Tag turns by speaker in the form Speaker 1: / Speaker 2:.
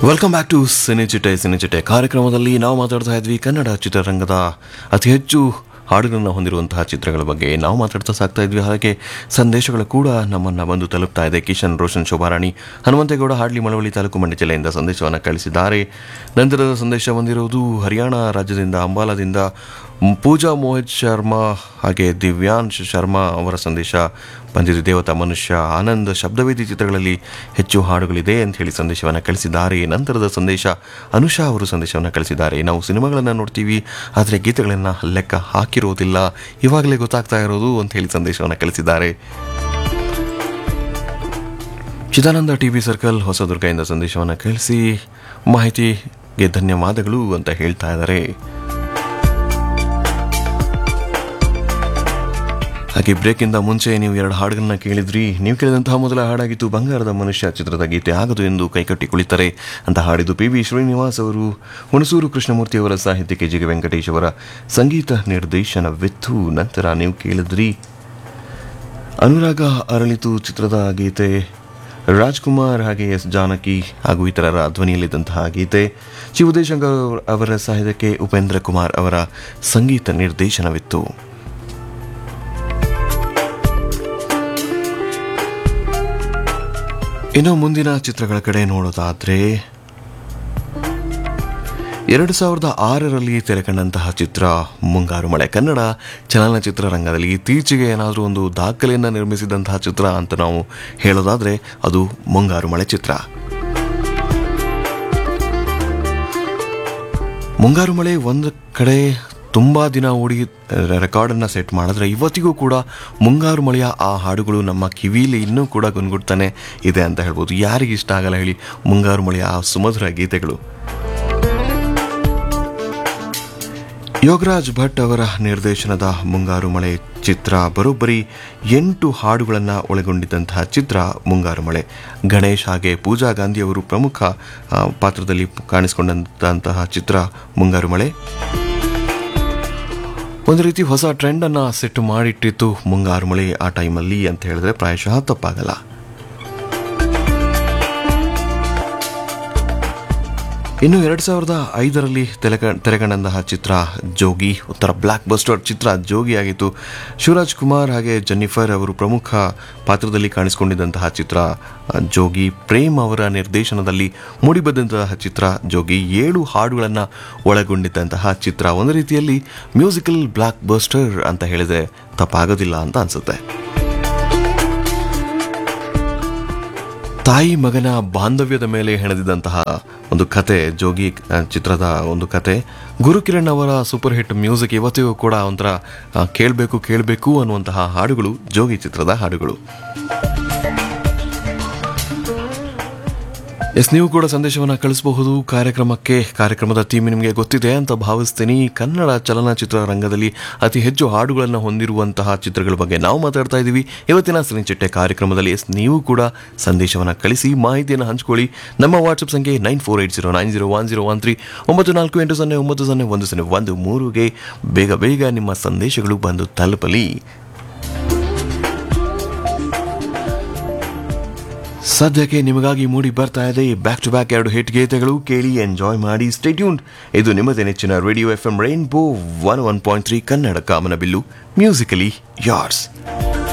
Speaker 1: welcome back to ಸಿನಿಚಿಟೆ ಸಿನಿಚಿಟೆ ಕಾರ್ಯಕ್ರಮದಲ್ಲಿ ನಾವು ಮಾತಾಡ್ತಾ ಇದ್ವಿ ಕನ್ನಡ ಚಿತ್ರರಂಗದ ಅತಿ ಹೆಚ್ಚು ಹಾಡುಗಳನ್ನು ಹೊಂದಿರುವಂತಹ ಚಿತ್ರಗಳ ಬಗ್ಗೆ ನಾವು ಮಾತಾಡ್ತಾ ಸಾಕ್ತಾ ಇದ್ವಿ ಹಾಗೆ ಸಂದೇಶಗಳು ಕೂಡ ನಮ್ಮನ್ನು ಬಂದು ತಲುಪ್ತಾ ಇದೆ ಕಿಶನ್ ರೋಷನ್ ಶೋಭಾರಾಣಿ ಹನುಮಂತೇಗೌಡ ಹಾಡ್ಲಿ ಮಳವಳ್ಳಿ ತಾಲೂಕು ಮಂಡ್ಯ ಜಿಲ್ಲೆಯಿಂದ ಸಂದೇಶವನ್ನು ಕಳಿಸಿದ್ದಾರೆ ನಂತರದ ಸಂದೇಶ ಬಂದಿರುವುದು ಹರಿಯಾಣ ರಾಜ್ಯದಿಂದ ಅಂಬಾಲಾದಿಂದ ಮ್, ಪೂಜಾ ಮೋಹಿತ್ ಶರ್ಮಾ ಹಾಗೆ ದಿವ್ಯಾಂಶ್ ಶರ್ಮಾ ಅವರ ಸಂದೇಶ ಬಂದಿದೆ ದೇವತಾ ಮನುಷ್ಯ ಆನಂದ್ ಶಬ್ದವೇದಿ ಚಿತ್ರಗಳಲ್ಲಿ ಹೆಚ್ಚು ಹಾಡುಗಳಿದೆ ಅಂತ ಹೇಳಿ ಸಂದೇಶವನ್ನು ಕಳಿಸಿದ್ದಾರೆ ನಂತರದ ಸಂದೇಶ ಅನುಷಾ ಅವರು ಸಂದೇಶವನ್ನು ಕಳಿಸಿದ್ದಾರೆ ನಾವು ಸಿನಿಮಾಗಳನ್ನು ನೋಡ್ತೀವಿ ಆದರೆ ಗೀತೆಗಳನ್ನು ಲೆಕ್ಕ ಹಾಕಿರೋದಿಲ್ಲ ಇವಾಗಲೇ ಗೊತ್ತಾಗ್ತಾ ಇರೋದು ಅಂತ ಹೇಳಿ ಸಂದೇಶವನ್ನು ಕಳಿಸಿದ್ದಾರೆ ಚಿದಾನಂದ ಟಿ ವಿ ಸರ್ಕಲ್ ಹೊಸದುರ್ಗದಿಂದ ಸಂದೇಶವನ್ನು ಕಳಿಸಿ ಮಾಹಿತಿಗೆ ಧನ್ಯವಾದಗಳು ಅಂತ ಹೇಳ್ತಾ ಇದ್ದಾರೆ ಹಾಗೆ ಬ್ರೇಕಿಂದ ಮುಂಚೆ ನೀವು ಎರಡು ಹಾಡುಗಳನ್ನ ಕೇಳಿದ್ರಿ ನೀವು ಕೇಳಿದಂತಹ ಮೊದಲ ಹಾಡಾಗಿತ್ತು ಬಂಗಾರದ ಮನುಷ್ಯ ಚಿತ್ರದ ಗೀತೆ ಆಗದು ಎಂದು ಕೈಕಟ್ಟಿ ಕುಳಿತರೆ ಅಂತ ಹಾಡಿದ್ದು ಪಿ ವಿ ಶ್ರೀನಿವಾಸ್ ಅವರು ಹುಣಸೂರು ಕೃಷ್ಣಮೂರ್ತಿ ಅವರ ಸಾಹಿತ್ಯಕ್ಕೆ ಜಿಗ ವೆಂಕಟೇಶ್ ಅವರ ಸಂಗೀತ ನಿರ್ದೇಶನವಿತ್ತು ನಂತರ ನೀವು ಕೇಳಿದ್ರಿ ಅನುರಾಗ ಅರಳಿತು ಚಿತ್ರದ ಗೀತೆ ರಾಜ್ಕುಮಾರ್ ಹಾಗೆ ಎಸ್ ಜಾನಕಿ ಹಾಗೂ ಇತರರ ಧ್ವನಿಯಲ್ಲಿದ್ದಂತಹ ಗೀತೆ ಚಿ ಉದಯಶಂಕರ್ ಅವರ ಸಾಹಿತ್ಯಕ್ಕೆ ಉಪೇಂದ್ರ ಕುಮಾರ್ ಅವರ ಸಂಗೀತ ನಿರ್ದೇಶನವಿತ್ತು ಇನ್ನು ಮುಂದಿನ ಚಿತ್ರಗಳ ಕಡೆ ನೋಡೋದಾದ್ರೆ ಎರಡು ಸಾವಿರದ ಆರರಲ್ಲಿ ತೆರೆಕಂಡಂತಹ ಚಿತ್ರ ಮುಂಗಾರು ಮಳೆ ಕನ್ನಡ ಚಲನಚಿತ್ರ ರಂಗದಲ್ಲಿ ಇತ್ತೀಚೆಗೆ ಏನಾದರೂ ಒಂದು ದಾಖಲೆಯನ್ನು ನಿರ್ಮಿಸಿದಂತಹ ಚಿತ್ರ ಅಂತ ನಾವು ಹೇಳೋದಾದ್ರೆ ಅದು ಮುಂಗಾರು ಮಳೆ ಚಿತ್ರ ಮುಂಗಾರು ಮಳೆ ಒಂದು ಕಡೆ ತುಂಬ ದಿನ ಓಡಿ ರೆಕಾರ್ಡನ್ನು ಸೆಟ್ ಮಾಡಿದ್ರೆ ಇವತ್ತಿಗೂ ಕೂಡ ಮುಂಗಾರು ಮಳೆಯ ಆ ಹಾಡುಗಳು ನಮ್ಮ ಕಿವಿಲಿ ಇನ್ನೂ ಕೂಡ ಗುನ್ಗುಡ್ತಾನೆ ಇದೆ ಅಂತ ಹೇಳ್ಬೋದು ಯಾರಿಗೆ ಇಷ್ಟ ಆಗಲ್ಲ ಹೇಳಿ ಮುಂಗಾರು ಮಳೆಯ ಆ ಸುಮಧುರ ಗೀತೆಗಳು ಯೋಗರಾಜ್ ಭಟ್ ಅವರ ನಿರ್ದೇಶನದ ಮುಂಗಾರು ಮಳೆ ಚಿತ್ರ ಬರೋಬ್ಬರಿ ಎಂಟು ಹಾಡುಗಳನ್ನು ಒಳಗೊಂಡಿದ್ದಂತಹ ಚಿತ್ರ ಮುಂಗಾರು ಮಳೆ ಗಣೇಶ್ ಹಾಗೆ ಪೂಜಾ ಗಾಂಧಿ ಅವರು ಪ್ರಮುಖ ಆ, ಪಾತ್ರದಲ್ಲಿ ಕಾಣಿಸಿಕೊಂಡಂತಹ ಚಿತ್ರ ಮುಂಗಾರು ಮಳೆ ಒಂದು ರೀತಿ ಹೊಸ ಟ್ರೆಂಡನ್ನು ಸೆಟ್ ಮಾಡಿಟ್ಟಿತ್ತು ಮುಂಗಾರು ಮಳೆ ಆ ಟೈಮಲ್ಲಿ ಅಂತ ಹೇಳಿದ್ರೆ ಪ್ರಾಯಶಃ ತಪ್ಪಾಗಲ್ಲ ಇನ್ನು ಎರಡು ಸಾವಿರದ ಐದರಲ್ಲಿ ತೆರೆಕ ತೆರೆಕಂಡಂತಹ ಚಿತ್ರ ಜೋಗಿ ಉತ್ತರ ಬ್ಲ್ಯಾಕ್ ಬಸ್ಟರ್ ಚಿತ್ರ ಜೋಗಿ ಆಗಿತ್ತು ಶಿವರಾಜ್ ಕುಮಾರ್ ಹಾಗೆ ಜೆನ್ನಿಫರ್ ಅವರು ಪ್ರಮುಖ ಪಾತ್ರದಲ್ಲಿ ಕಾಣಿಸಿಕೊಂಡಿದ್ದಂತಹ ಚಿತ್ರ ಆ, ಜೋಗಿ ಪ್ರೇಮ್ ಅವರ ನಿರ್ದೇಶನದಲ್ಲಿ ಮೂಡಿಬಂದಂತಹ ಚಿತ್ರ ಜೋಗಿ ಏಳು ಹಾಡುಗಳನ್ನು ಒಳಗೊಂಡಿದ್ದಂತಹ ಚಿತ್ರ ಒಂದು ರೀತಿಯಲ್ಲಿ ಮ್ಯೂಸಿಕಲ್ ಬ್ಲ್ಯಾಕ್ ಬಸ್ಟರ್ ಅಂತ ಹೇಳಿದ್ರೆ ತಪ್ಪಾಗೋದಿಲ್ಲ ಅಂತ ಅನ್ಸುತ್ತೆ ತಾಯಿ ಮಗನ ಬಾಂಧವ್ಯದ ಮೇಲೆ ಹೆಣೆದಿದ್ದಂತಹ ಒಂದು ಕತೆ ಜೋಗಿ ಆ, ಚಿತ್ರದ ಒಂದು ಕತೆ ಗುರುಕಿರಣ್ ಅವರ ಸೂಪರ್ ಹಿಟ್ ಮ್ಯೂಸಿಕ್ ಇವತ್ತಿಗೂ ಕೂಡ ಒಂಥರ ಕೇಳಬೇಕು ಕೇಳಬೇಕು ಅನ್ನುವಂತಹ ಹಾಡುಗಳು ಜೋಗಿ ಚಿತ್ರದ ಹಾಡುಗಳು ಎಸ್ ನೀವು ಕೂಡ ಸಂದೇಶವನ್ನು ಕಳಿಸಬಹುದು ಕಾರ್ಯಕ್ರಮಕ್ಕೆ ಕಾರ್ಯಕ್ರಮದ ಥೀಮ್ ನಿಮಗೆ ಗೊತ್ತಿದೆ ಅಂತ ಭಾವಿಸ್ತೀನಿ ಕನ್ನಡ ಚಲನಚಿತ್ರ ರಂಗದಲ್ಲಿ ಅತಿ ಹೆಚ್ಚು ಹಾಡುಗಳನ್ನು ಹೊಂದಿರುವಂತಹ ಚಿತ್ರಗಳ ಬಗ್ಗೆ ನಾವು ಮಾತಾಡ್ತಾ ಇದ್ದೀವಿ ಇವತ್ತಿನ ಸಿನಿಚಿಟ್ಟೆ ಕಾರ್ಯಕ್ರಮದಲ್ಲಿ ಎಸ್ ನೀವು ಕೂಡ ಸಂದೇಶವನ್ನು ಕಳಿಸಿ ಮಾಹಿತಿಯನ್ನು ಹಂಚ್ಕೊಳ್ಳಿ ನಮ್ಮ ವಾಟ್ಸಪ್ ಸಂಖ್ಯೆ nine four eight zero nine zero one zero one three ಒಂಬತ್ತು ನಾಲ್ಕು ಎಂಟು ಸೊನ್ನೆ ಒಂಬತ್ತು ಸೊನ್ನೆ ಒಂದು ಸೊನ್ನೆ ಒಂದು ಮೂರುಗೆ ಬೇಗ ಬೇಗ ನಿಮ್ಮ ಸಂದೇಶಗಳು ಬಂದು ತಲುಪಲಿ ಸದ್ಯಕ್ಕೆ ನಿಮಗಾಗಿ ಮೂಡಿ ಬರ್ತಾ ಇದೆ ಬ್ಯಾಕ್ ಟು ಬ್ಯಾಕ್ ಎರಡು ಹಿಟ್ ಗೀತೆಗಳು ಕೇಳಿ ಎಂಜಾಯ್ ಮಾಡಿ ಸ್ಟೇಟ್ಯೂನ್ ಇದು ನಿಮ್ಮದೇ ನೆಚ್ಚಿನ radio F M rainbow one one point three Kannada Kamanabillu musically ಯಾರ್ಸ್